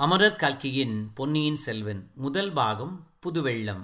அமரர் கல்கியின் பொன்னியின் செல்வன் முதல் பாகம் புதுவெள்ளம்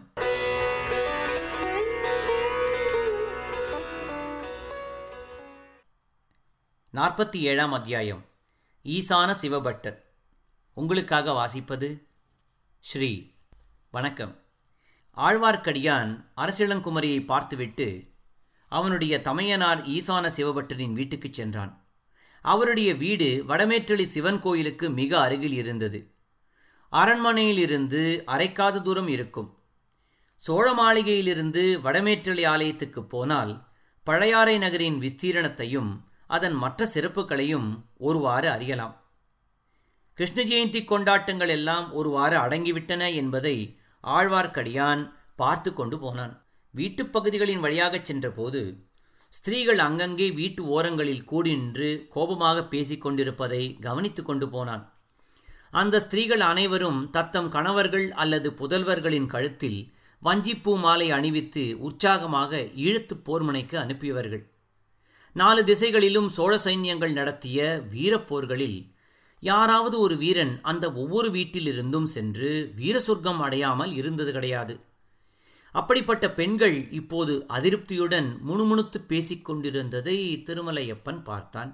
நாற்பத்தி ஏழாம் அத்தியாயம் ஈசான சிவபட்டர் உங்களுக்காக வாசிப்பது ஸ்ரீ வணக்கம் ஆழ்வார்க்கடியான் அரசிளங்குமரியை பார்த்துவிட்டு அவனுடைய தமையனார் ஈசான சிவபட்டரின் வீட்டுக்குச் சென்றான் அவருடைய வீடு வடமேற்றளி சிவன் கோயிலுக்கு மிக அருகில் இருந்தது அரண்மனையிலிருந்து அரைக்காத தூரம் இருக்கும் சோழ மாளிகையிலிருந்து வடமேற்றளி ஆலயத்துக்கு போனால் பழையாறை நகரின் விஸ்தீரணத்தையும் அதன் மற்ற சிறப்புகளையும் ஒருவாறு அறியலாம் கிருஷ்ண ஜெயந்தி கொண்டாட்டங்கள் எல்லாம் ஒருவாறு அடங்கிவிட்டன என்பதை ஆழ்வார்க்கடியான் பார்த்து கொண்டு போனான் வீட்டுப் பகுதிகளின் வழியாகச் சென்றபோது ஸ்திரீகள் அங்கங்கே வீட்டு ஓரங்களில் கூடி நின்று கோபமாக பேசிக் கொண்டிருப்பதை கவனித்து கொண்டு போனான் அந்த ஸ்திரீகள் அனைவரும் தத்தம் கணவர்கள் அல்லது புதல்வர்களின் கழுத்தில் வஞ்சிப்பூ மாலை அணிவித்து உற்சாகமாக ஈழத்துப் போர்முனைக்கு அனுப்பியவர்கள் நாலு திசைகளிலும் சோழ சைன்யங்கள் நடத்திய வீரப்போர்களில் யாராவது ஒரு வீரன் அந்த ஒவ்வொரு வீட்டிலிருந்தும் சென்று வீர சொர்க்கம் அடையாமல் இருந்தது கிடையாது அப்படிப்பட்ட பெண்கள் இப்போது அதிருப்தியுடன் முணுமுணுத்து பேசிக் கொண்டிருந்ததை திருமலையப்பன் பார்த்தான்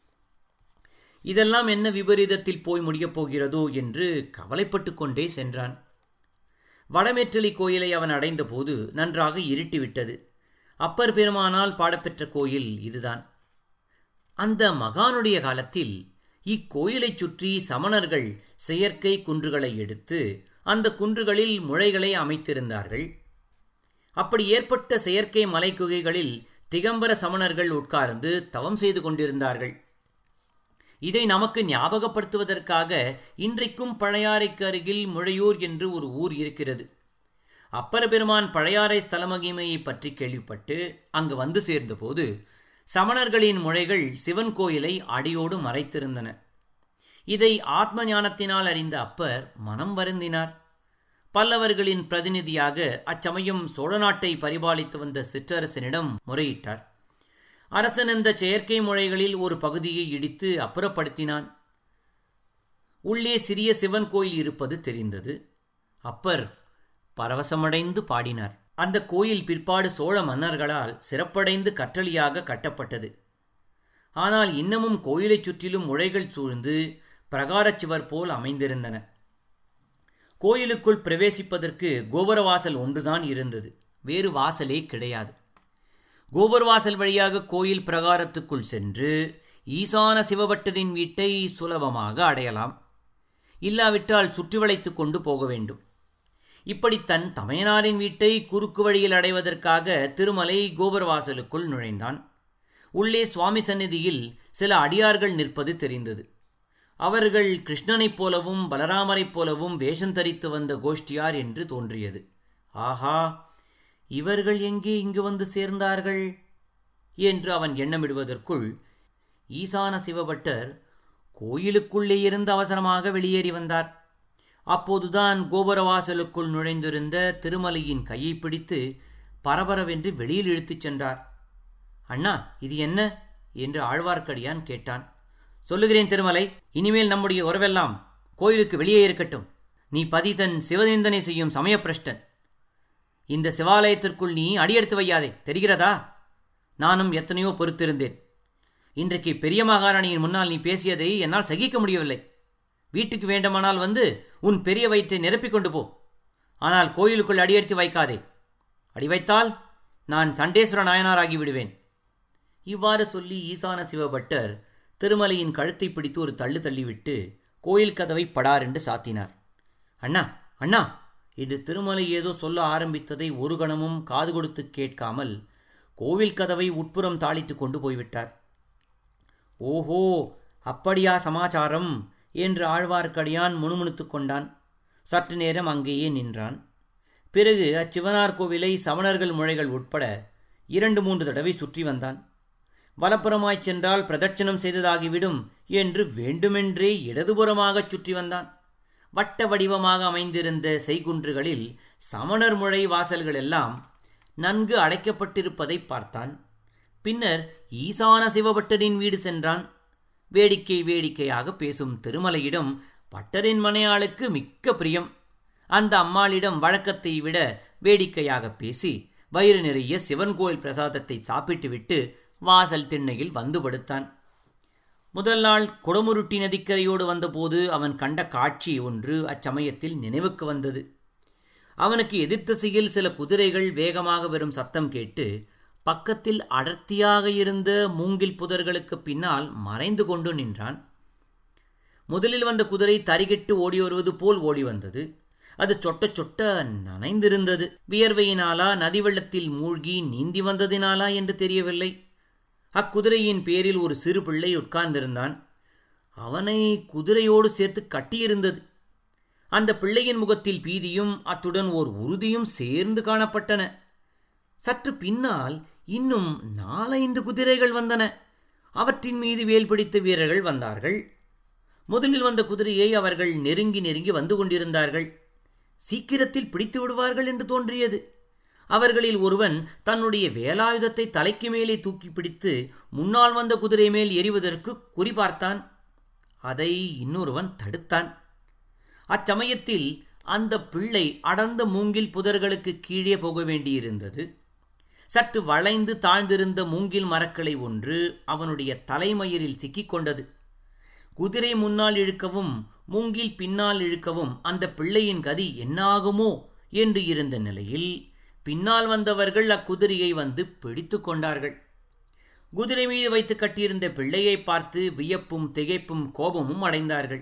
இதெல்லாம் என்ன விபரீதத்தில் போய் முடியப் போகிறதோ என்று கவலைப்பட்டு கொண்டே சென்றான் வடமேற்றலி கோயிலை அவன் அடைந்தபோது நன்றாக இருட்டிவிட்டது அப்பர் பெருமானால் பாடப்பெற்ற கோயில் இதுதான் அந்த மகானுடைய காலத்தில் இக்கோயிலைச் சுற்றி சமணர்கள் செயற்கை குன்றுகளை எடுத்து அந்த குன்றுகளில் முளைகளை அமைத்திருந்தார்கள் அப்படி ஏற்பட்ட செயற்கை மலைக்குகைகளில் திகம்பர சமணர்கள் உட்கார்ந்து தவம் செய்து கொண்டிருந்தார்கள் இதை நமக்கு ஞாபகப்படுத்துவதற்காக இன்றைக்கும் பழையாறைக்கு அருகில் முழையூர் என்று ஒரு ஊர் இருக்கிறது அப்பர பெருமான் பழையாறை ஸ்தலமகிமையை பற்றி கேள்விப்பட்டு அங்கு வந்து சேர்ந்தபோது சமணர்களின் முளைகள் சிவன் கோயிலை அடியோடு மறைத்திருந்தன இதை ஆத்ம ஞானத்தினால் அறிந்த அப்பர் மனம் வருந்தினார் பல்லவர்களின் பிரதிநிதியாக அச்சமயம் சோழ நாட்டை பரிபாலித்து வந்த சிற்றரசனிடம் முறையிட்டார் அரசன் இந்த செயற்கை முறைகளில் ஒரு பகுதியை இடித்து அப்புறப்படுத்தினான் உள்ளே சிறிய சிவன் கோயில் இருப்பது தெரிந்தது அப்பர் பரவசமடைந்து பாடினார் அந்த கோயில் பிற்பாடு சோழ மன்னர்களால் சிறப்படைந்து கற்றளியாக கட்டப்பட்டது ஆனால் இன்னமும் கோயிலைச் சுற்றிலும் முளைகள் சூழ்ந்து பிரகாரச்சுவர் போல் அமைந்திருந்தன கோயிலுக்குள் பிரவேசிப்பதற்கு கோபுரவாசல் ஒன்றுதான் இருந்தது வேறு வாசலே கிடையாது கோபுரவாசல் வழியாக கோயில் பிரகாரத்துக்குள் சென்று ஈசான சிவபட்டரின் வீட்டை சுலபமாக அடையலாம் இல்லாவிட்டால் சுற்றி வளைத்து கொண்டு போக வேண்டும் இப்படி தன் தமையனாரின் வீட்டை குறுக்கு வழியில் அடைவதற்காக திருமலை கோபுரவாசலுக்குள் நுழைந்தான் உள்ளே சுவாமி சந்நிதியில் சில அடியார்கள் நிற்பது தெரிந்தது அவர்கள் கிருஷ்ணனைப் போலவும் பலராமரைப் போலவும் வேஷம் தரித்து வந்த கோஷ்டியார் என்று தோன்றியது ஆஹா இவர்கள் எங்கே இங்கு வந்து சேர்ந்தார்கள் என்று அவன் எண்ணமிடுவதற்குள் ஈசான சிவபட்டர் கோயிலுக்குள்ளே இருந்து அவசரமாக வெளியேறி வந்தார் அப்போதுதான் கோபுரவாசலுக்குள் நுழைந்திருந்த திருமலையின் கையை பிடித்து பரபரவென்று வெளியில் இழுத்துச் சென்றார் அண்ணா இது என்ன என்று ஆழ்வார்க்கடியான் கேட்டான் சொல்லுகிறேன் திருமலை இனிமேல் நம்முடைய உறவெல்லாம் கோயிலுக்கு வெளியே இருக்கட்டும் நீ பதிதன் சிவநிந்தனை செய்யும் சமயப்பிரஷ்டன் இந்த சிவாலயத்திற்குள் நீ அடியெடுத்து வையாதே தெரிகிறதா நானும் எத்தனையோ பொறுத்திருந்தேன் இன்றைக்கு பெரிய மகாராணியின் முன்னால் நீ பேசியதை என்னால் சகிக்க முடியவில்லை வீட்டுக்கு வேண்டுமானால் வந்து உன் பெரிய வயிற்றை நிரப்பிக் கொண்டு போ ஆனால் கோயிலுக்குள் அடியெடுத்து வைக்காதே அடி வைத்தால் நான் சண்டேஸ்வர நாயனாராகி விடுவேன் இவ்வாறு சொல்லி ஈசான சிவபட்டர் திருமலையின் கழுத்தை பிடித்து ஒரு தள்ளு தள்ளிவிட்டு கோயில் கதவை படார் என்று சாத்தினார் அண்ணா அண்ணா என்று திருமலை ஏதோ சொல்ல ஆரம்பித்ததை ஒரு கணமும் காது கொடுத்து கேட்காமல் கோவில் கதவை உட்புறம் தாளித்து கொண்டு போய்விட்டார் ஓஹோ அப்படியா சமாச்சாரம் என்று ஆழ்வார்க்கடியான் முணுமுணுத்து கொண்டான் சற்று நேரம் அங்கேயே நின்றான் பிறகு அச்சிவனார் கோவிலை சவணர்கள் முறைகள் உட்பட இரண்டு மூன்று தடவை சுற்றி வந்தான் வலப்புறமாய்ச் சென்றால் பிரதட்சணம் செய்ததாகிவிடும் என்று வேண்டுமென்றே இடதுபுறமாகச் சுற்றி வந்தான் வட்ட வடிவமாக அமைந்திருந்த செய்குன்றுகளில் சமணர் முறை வாசல்கள் எல்லாம் நன்கு அடைக்கப்பட்டிருப்பதை பார்த்தான் பின்னர் ஈசான சிவபட்டரின் வீடு சென்றான் வேடிக்கை வேடிக்கையாக பேசும் திருமலையிடம் பட்டரின் மனையாளுக்கு மிக்க பிரியம் அந்த அம்மாளிடம் வழக்கத்தை விட வேடிக்கையாக பேசி வயிறு நிறைய சிவன் கோயில் பிரசாதத்தை சாப்பிட்டுவிட்டு வாசல் திண்ணையில் வந்து படுத்தான் முதல் நாள் குடமுருட்டி நதிக்கரையோடு வந்தபோது அவன் கண்ட காட்சி ஒன்று அச்சமயத்தில் நினைவுக்கு வந்தது அவனுக்கு எதிர்த்திசையில் சில குதிரைகள் வேகமாக வரும் சத்தம் கேட்டு பக்கத்தில் அடர்த்தியாக இருந்த மூங்கில் புதர்களுக்கு பின்னால் மறைந்து கொண்டு நின்றான் முதலில் வந்த குதிரை தரிகிட்டு ஓடி வருவது போல் ஓடி வந்தது அது சொட்ட சொட்ட நனைந்திருந்தது வியர்வையினாலா நதி வெள்ளத்தில் மூழ்கி நீந்தி வந்ததினாலா என்று தெரியவில்லை அக்குதிரையின் பேரில் ஒரு சிறு பிள்ளை உட்கார்ந்திருந்தான் அவனை குதிரையோடு சேர்த்து கட்டியிருந்தது அந்த பிள்ளையின் முகத்தில் பீதியும் அத்துடன் ஓர் உறுதியும் சேர்ந்து காணப்பட்டன சற்று பின்னால் இன்னும் நாலைந்து குதிரைகள் வந்தன அவற்றின் மீது வேல் பிடித்த வீரர்கள் வந்தார்கள் முதலில் வந்த குதிரையை அவர்கள் நெருங்கி நெருங்கி வந்து கொண்டிருந்தார்கள் சீக்கிரத்தில் பிடித்து விடுவார்கள் என்று தோன்றியது அவர்களில் ஒருவன் தன்னுடைய வேலாயுதத்தை தலைக்கு மேலே தூக்கி பிடித்து முன்னால் வந்த குதிரை மேல் எறிவதற்கு குறிபார்த்தான் அதை இன்னொருவன் தடுத்தான் அச்சமயத்தில் அந்த பிள்ளை அடர்ந்த மூங்கில் புதர்களுக்கு கீழே போக வேண்டியிருந்தது சற்று வளைந்து தாழ்ந்திருந்த மூங்கில் மரக்களை ஒன்று அவனுடைய தலைமயிரில் சிக்கிக்கொண்டது குதிரை முன்னால் இழுக்கவும் மூங்கில் பின்னால் இழுக்கவும் அந்த பிள்ளையின் கதி என்னாகுமோ என்று இருந்த நிலையில் பின்னால் வந்தவர்கள் அக்குதிரையை வந்து பிடித்து கொண்டார்கள் குதிரை மீது வைத்து கட்டியிருந்த பிள்ளையை பார்த்து வியப்பும் திகைப்பும் கோபமும் அடைந்தார்கள்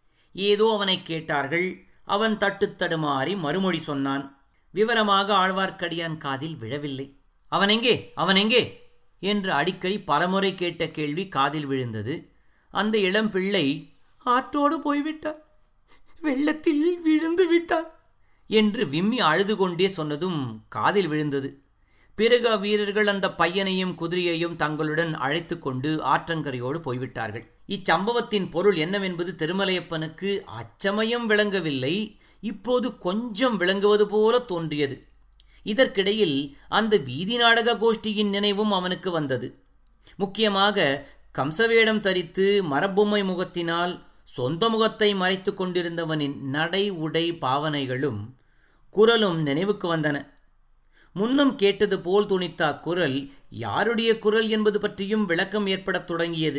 ஏதோ அவனை கேட்டார்கள் அவன் தட்டு தடுமாறி மறுமொழி சொன்னான் விவரமாக ஆழ்வார்க்கடியான் காதில் விழவில்லை அவன் எங்கே அவன் எங்கே என்று அடிக்கடி பலமுறை கேட்ட கேள்வி காதில் விழுந்தது அந்த இளம் பிள்ளை ஆற்றோடு போய்விட்டான் வெள்ளத்தில் விழுந்து விட்டான் என்று விம்மி அழுது கொண்டே சொன்னதும் காதில் விழுந்தது பிறகு அவ்வீரர்கள் அந்த பையனையும் குதிரையையும் தங்களுடன் அழைத்து கொண்டு ஆற்றங்கரையோடு போய்விட்டார்கள் இச்சம்பவத்தின் பொருள் என்னவென்பது திருமலையப்பனுக்கு அச்சமயம் விளங்கவில்லை இப்போது கொஞ்சம் விளங்குவது போல தோன்றியது இதற்கிடையில் அந்த வீதி நாடக கோஷ்டியின் நினைவும் அவனுக்கு வந்தது முக்கியமாக கம்சவேடம் தரித்து மரபொம்மை முகத்தினால் சொந்த முகத்தை மறைத்து கொண்டிருந்தவனின் நடை உடை பாவனைகளும் குரலும் நினைவுக்கு வந்தன முன்னம் கேட்டது போல் துணித்த அக்குரல் யாருடைய குரல் என்பது பற்றியும் விளக்கம் ஏற்படத் தொடங்கியது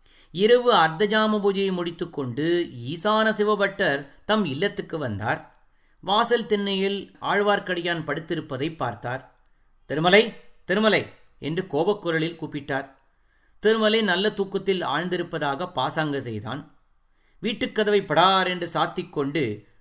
இரவு அர்த்தஜாம பூஜையை முடித்துக்கொண்டு ஈசான சிவபட்டர் தம் இல்லத்துக்கு வந்தார் வாசல் திண்ணையில் ஆழ்வார்க்கடியான் படுத்திருப்பதை பார்த்தார் திருமலை திருமலை என்று கோபக்குரலில் கூப்பிட்டார் திருமலை நல்ல தூக்கத்தில் ஆழ்ந்திருப்பதாக பாசாங்க செய்தான் வீட்டுக்கதவை படார் என்று சாத்திக்கொண்டு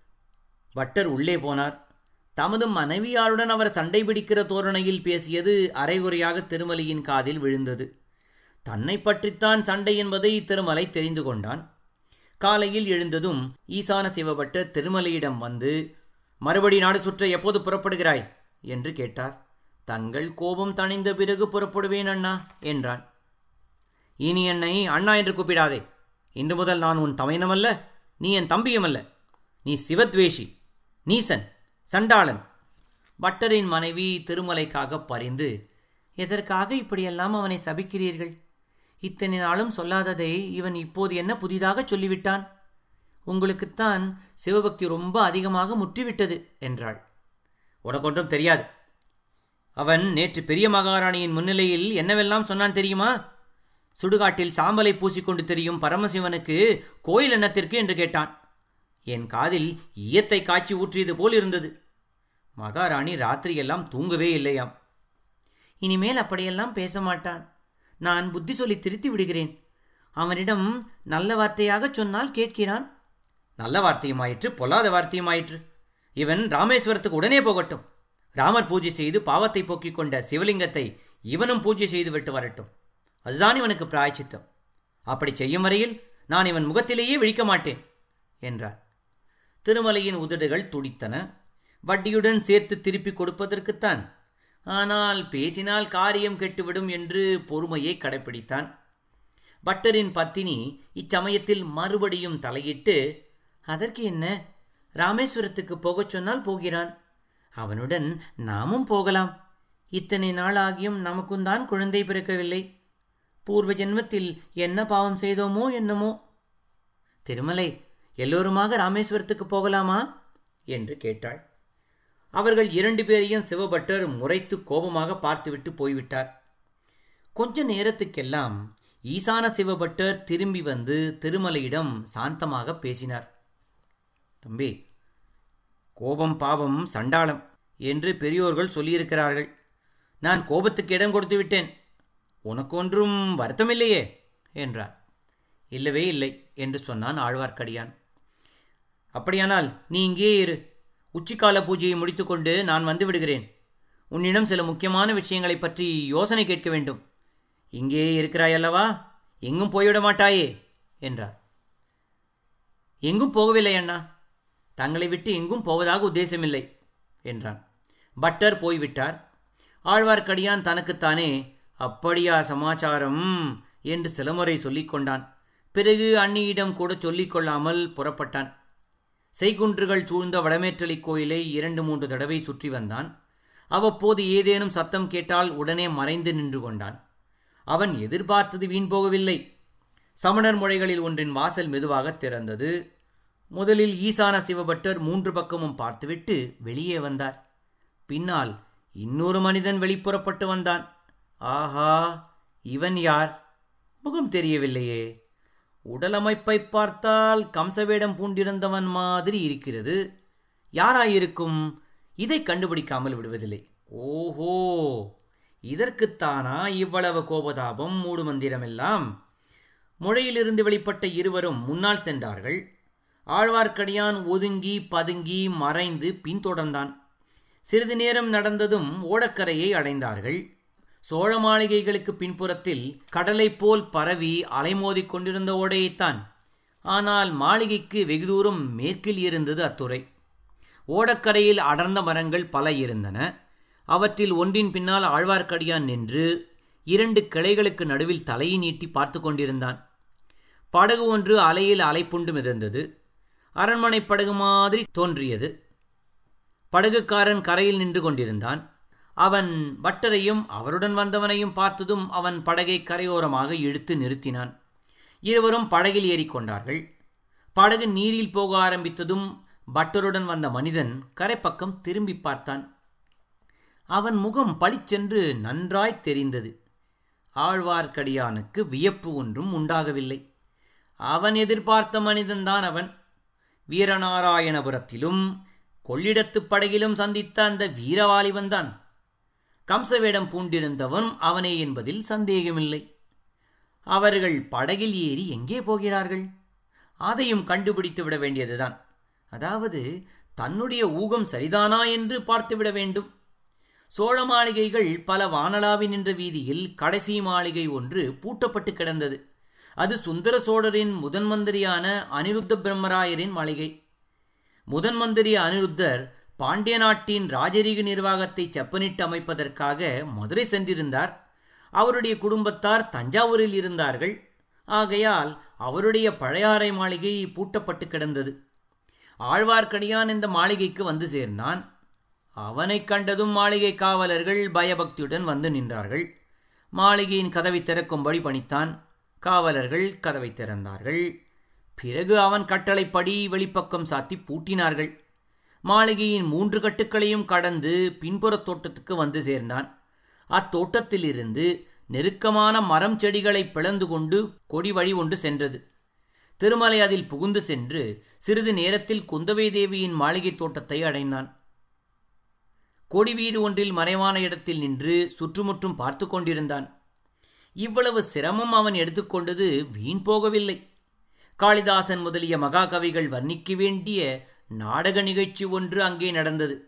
பட்டர் உள்ளே போனார் தமது மனைவியாருடன் அவர் சண்டை பிடிக்கிற தோரணையில் பேசியது அரைகுறையாக திருமலையின் காதில் விழுந்தது தன்னை பற்றித்தான் சண்டை என்பதை திருமலை தெரிந்து கொண்டான் காலையில் எழுந்ததும் ஈசான சிவபட்டர் திருமலையிடம் வந்து மறுபடி நாடு சுற்ற எப்போது புறப்படுகிறாய் என்று கேட்டார் தங்கள் கோபம் தணிந்த பிறகு புறப்படுவேன் அண்ணா என்றான் இனி என்னை அண்ணா என்று கூப்பிடாதே இன்று முதல் நான் உன் தமையனமல்ல நீ என் தம்பியுமல்ல நீ சிவத்வேஷி நீசன் சண்டாளன் பட்டரின் மனைவி திருமலைக்காக பரிந்து எதற்காக இப்படியெல்லாம் அவனை சபிக்கிறீர்கள் இத்தனை நாளும் சொல்லாததை இவன் இப்போது என்ன புதிதாக சொல்லிவிட்டான் உங்களுக்குத்தான் சிவபக்தி ரொம்ப அதிகமாக முற்றிவிட்டது என்றாள் உனக்கொன்றும் தெரியாது அவன் நேற்று பெரிய மகாராணியின் முன்னிலையில் என்னவெல்லாம் சொன்னான் தெரியுமா சுடுகாட்டில் சாம்பலை பூசிக்கொண்டு தெரியும் பரமசிவனுக்கு கோயில் எண்ணத்திற்கு என்று கேட்டான் என் காதில் ஈயத்தை காய்ச்சி ஊற்றியது போல் இருந்தது மகாராணி ராத்திரியெல்லாம் தூங்கவே இல்லையாம் இனிமேல் அப்படியெல்லாம் பேச மாட்டான் நான் புத்தி சொல்லி திருத்தி விடுகிறேன் அவனிடம் நல்ல வார்த்தையாகச் சொன்னால் கேட்கிறான் நல்ல வார்த்தையுமாயிற்று பொல்லாத வார்த்தையுமாயிற்று இவன் ராமேஸ்வரத்துக்கு உடனே போகட்டும் ராமர் பூஜை செய்து பாவத்தை போக்கிக் கொண்ட சிவலிங்கத்தை இவனும் பூஜை செய்து விட்டு வரட்டும் அதுதான் இவனுக்கு பிராய்ச்சித்தம் அப்படி செய்யும் வரையில் நான் இவன் முகத்திலேயே விழிக்க மாட்டேன் என்றார் திருமலையின் உதடுகள் துடித்தன வட்டியுடன் சேர்த்து திருப்பி கொடுப்பதற்குத்தான் ஆனால் பேசினால் காரியம் கெட்டுவிடும் என்று பொறுமையை கடைப்பிடித்தான் பட்டரின் பத்தினி இச்சமயத்தில் மறுபடியும் தலையிட்டு அதற்கு என்ன ராமேஸ்வரத்துக்கு போகச் சொன்னால் போகிறான் அவனுடன் நாமும் போகலாம் இத்தனை நாள் ஆகியும் நமக்கும் தான் குழந்தை பிறக்கவில்லை பூர்வ ஜென்மத்தில் என்ன பாவம் செய்தோமோ என்னமோ திருமலை எல்லோருமாக ராமேஸ்வரத்துக்கு போகலாமா என்று கேட்டாள் அவர்கள் இரண்டு பேரையும் சிவபட்டர் முறைத்து கோபமாக பார்த்துவிட்டு போய்விட்டார் கொஞ்ச நேரத்துக்கெல்லாம் ஈசான சிவபட்டர் திரும்பி வந்து திருமலையிடம் சாந்தமாக பேசினார் தம்பி கோபம் பாவம் சண்டாளம் என்று பெரியோர்கள் சொல்லியிருக்கிறார்கள் நான் கோபத்துக்கு இடம் கொடுத்து விட்டேன் உனக்கு ஒன்றும் வருத்தமில்லையே என்றார் இல்லவே இல்லை என்று சொன்னான் ஆழ்வார்க்கடியான் அப்படியானால் நீ இங்கே இரு உச்சிக்கால பூஜையை முடித்துக்கொண்டு நான் வந்து விடுகிறேன் உன்னிடம் சில முக்கியமான விஷயங்களைப் பற்றி யோசனை கேட்க வேண்டும் இங்கே இருக்கிறாயல்லவா எங்கும் போய்விட மாட்டாயே என்றார் எங்கும் போகவில்லை அண்ணா தங்களை விட்டு எங்கும் போவதாக உத்தேசமில்லை என்றான் பட்டர் போய்விட்டார் ஆழ்வார்க்கடியான் தனக்குத்தானே அப்படியா சமாச்சாரம் என்று சிலமுறை சொல்லிக் கொண்டான் பிறகு அண்ணியிடம் கூட சொல்லிக் கொள்ளாமல் புறப்பட்டான் செய்குன்றுகள் சூழ்ந்த வடமேற்றலி கோயிலை இரண்டு மூன்று தடவை சுற்றி வந்தான் அவ்வப்போது ஏதேனும் சத்தம் கேட்டால் உடனே மறைந்து நின்று கொண்டான் அவன் எதிர்பார்த்தது வீண் போகவில்லை சமணர் முறைகளில் ஒன்றின் வாசல் மெதுவாக திறந்தது முதலில் ஈசான சிவபட்டர் மூன்று பக்கமும் பார்த்துவிட்டு வெளியே வந்தார் பின்னால் இன்னொரு மனிதன் வெளிப்புறப்பட்டு வந்தான் ஆஹா இவன் யார் முகம் தெரியவில்லையே உடலமைப்பை பார்த்தால் கம்சவேடம் பூண்டிருந்தவன் மாதிரி இருக்கிறது யாராயிருக்கும் இதை கண்டுபிடிக்காமல் விடுவதில்லை ஓஹோ இதற்குத்தானா இவ்வளவு கோபதாபம் மூடு மந்திரமெல்லாம் முழையிலிருந்து வெளிப்பட்ட இருவரும் முன்னால் சென்றார்கள் ஆழ்வார்க்கடியான் ஒதுங்கி பதுங்கி மறைந்து பின்தொடர்ந்தான் சிறிது நேரம் நடந்ததும் ஓடக்கரையை அடைந்தார்கள் சோழ மாளிகைகளுக்கு பின்புறத்தில் கடலைப் போல் பரவி அலைமோதிக் கொண்டிருந்த ஓடையைத்தான் ஆனால் மாளிகைக்கு வெகு தூரம் மேற்கில் இருந்தது அத்துறை ஓடக்கரையில் அடர்ந்த மரங்கள் பல இருந்தன அவற்றில் ஒன்றின் பின்னால் ஆழ்வார்க்கடியான் நின்று இரண்டு கிளைகளுக்கு நடுவில் தலையை நீட்டி பார்த்து கொண்டிருந்தான் படகு ஒன்று அலையில் அலைப்புண்டு மிதந்தது அரண்மனை படகு மாதிரி தோன்றியது படகுக்காரன் கரையில் நின்று கொண்டிருந்தான் அவன் பட்டரையும் அவருடன் வந்தவனையும் பார்த்ததும் அவன் படகை கரையோரமாக இழுத்து நிறுத்தினான் இருவரும் படகில் ஏறிக்கொண்டார்கள் படகு நீரில் போக ஆரம்பித்ததும் பட்டருடன் வந்த மனிதன் கரைப்பக்கம் திரும்பி பார்த்தான் அவன் முகம் பளிச்சென்று நன்றாய் தெரிந்தது ஆழ்வார்க்கடியானுக்கு வியப்பு ஒன்றும் உண்டாகவில்லை அவன் எதிர்பார்த்த மனிதன்தான் அவன் வீரநாராயணபுரத்திலும் கொள்ளிடத்துப் படகிலும் சந்தித்த அந்த வீரவாலிவன்தான் கம்சவேடம் பூண்டிருந்தவன் அவனே என்பதில் சந்தேகமில்லை அவர்கள் படகில் ஏறி எங்கே போகிறார்கள் அதையும் கண்டுபிடித்து விட வேண்டியதுதான் அதாவது தன்னுடைய ஊகம் சரிதானா என்று பார்த்துவிட வேண்டும் சோழ மாளிகைகள் பல வானளாவி நின்ற வீதியில் கடைசி மாளிகை ஒன்று பூட்டப்பட்டு கிடந்தது அது சுந்தர சோழரின் முதன் மந்திரியான அனிருத்த பிரம்மராயரின் மாளிகை முதன் மந்திரி அனிருத்தர் பாண்டிய நாட்டின் ராஜரீக நிர்வாகத்தை செப்பனிட்டு அமைப்பதற்காக மதுரை சென்றிருந்தார் அவருடைய குடும்பத்தார் தஞ்சாவூரில் இருந்தார்கள் ஆகையால் அவருடைய பழையாறை மாளிகை பூட்டப்பட்டு கிடந்தது ஆழ்வார்க்கடியான் இந்த மாளிகைக்கு வந்து சேர்ந்தான் அவனைக் கண்டதும் மாளிகை காவலர்கள் பயபக்தியுடன் வந்து நின்றார்கள் மாளிகையின் கதவை திறக்கும்படி பணித்தான் காவலர்கள் கதவை திறந்தார்கள் பிறகு அவன் கட்டளைப்படி வெளிப்பக்கம் சாத்தி பூட்டினார்கள் மாளிகையின் மூன்று கட்டுக்களையும் கடந்து பின்புறத் தோட்டத்துக்கு வந்து சேர்ந்தான் அத்தோட்டத்திலிருந்து நெருக்கமான மரம் செடிகளை பிளந்து கொண்டு கொடி வழி ஒன்று சென்றது திருமலை அதில் புகுந்து சென்று சிறிது நேரத்தில் குந்தவை தேவியின் மாளிகை தோட்டத்தை அடைந்தான் கொடி வீடு ஒன்றில் மறைவான இடத்தில் நின்று சுற்றுமுற்றும் பார்த்து கொண்டிருந்தான் இவ்வளவு சிரமம் அவன் எடுத்துக்கொண்டது வீண் போகவில்லை காளிதாசன் முதலிய மகாகவிகள் வர்ணிக்க வேண்டிய நாடக நிகழ்ச்சி ஒன்று அங்கே நடந்தது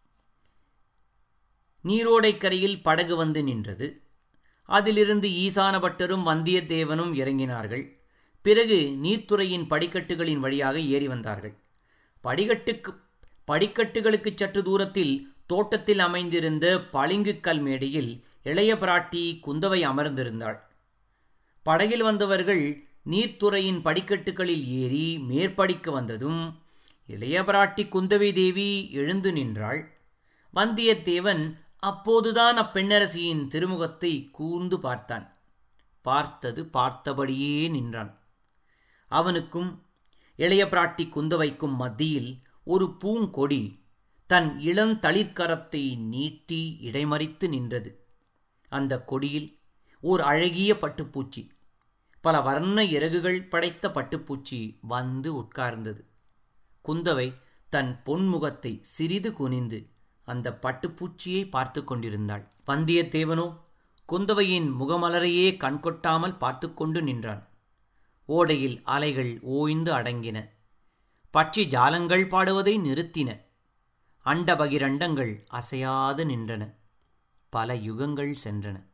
நீரோடைக்கரையில் படகு வந்து நின்றது அதிலிருந்து ஈசான பட்டரும் வந்தியத்தேவனும் இறங்கினார்கள் பிறகு நீர்த்துறையின் படிக்கட்டுகளின் வழியாக ஏறி வந்தார்கள் படிக்கட்டுக்கு படிக்கட்டுகளுக்கு சற்று தூரத்தில் தோட்டத்தில் அமைந்திருந்த பளிங்கு கல் மேடையில் இளைய பிராட்டி குந்தவை அமர்ந்திருந்தாள் படகில் வந்தவர்கள் நீர்த்துறையின் படிக்கட்டுகளில் ஏறி மேற்படிக்கு வந்ததும் இளைய பிராட்டி குந்தவை தேவி எழுந்து நின்றாள் வந்தியத்தேவன் அப்போதுதான் அப்பெண்ணரசியின் திருமுகத்தை கூர்ந்து பார்த்தான் பார்த்தது பார்த்தபடியே நின்றான் அவனுக்கும் இளைய பிராட்டி குந்தவைக்கும் மத்தியில் ஒரு பூங்கொடி தன் இளந்தளிர்கரத்தை நீட்டி இடைமறித்து நின்றது அந்த கொடியில் ஓர் அழகிய பட்டுப்பூச்சி பல வர்ண இறகுகள் படைத்த பட்டுப்பூச்சி வந்து உட்கார்ந்தது குந்தவை தன் பொன்முகத்தை சிறிது குனிந்து அந்த பட்டுப்பூச்சியை பார்த்து கொண்டிருந்தாள் வந்தியத்தேவனோ குந்தவையின் முகமலரையே கண்கொட்டாமல் பார்த்து கொண்டு நின்றான் ஓடையில் அலைகள் ஓய்ந்து அடங்கின பட்சி ஜாலங்கள் பாடுவதை நிறுத்தின அண்டபகிரண்டங்கள் அசையாது நின்றன பல யுகங்கள் சென்றன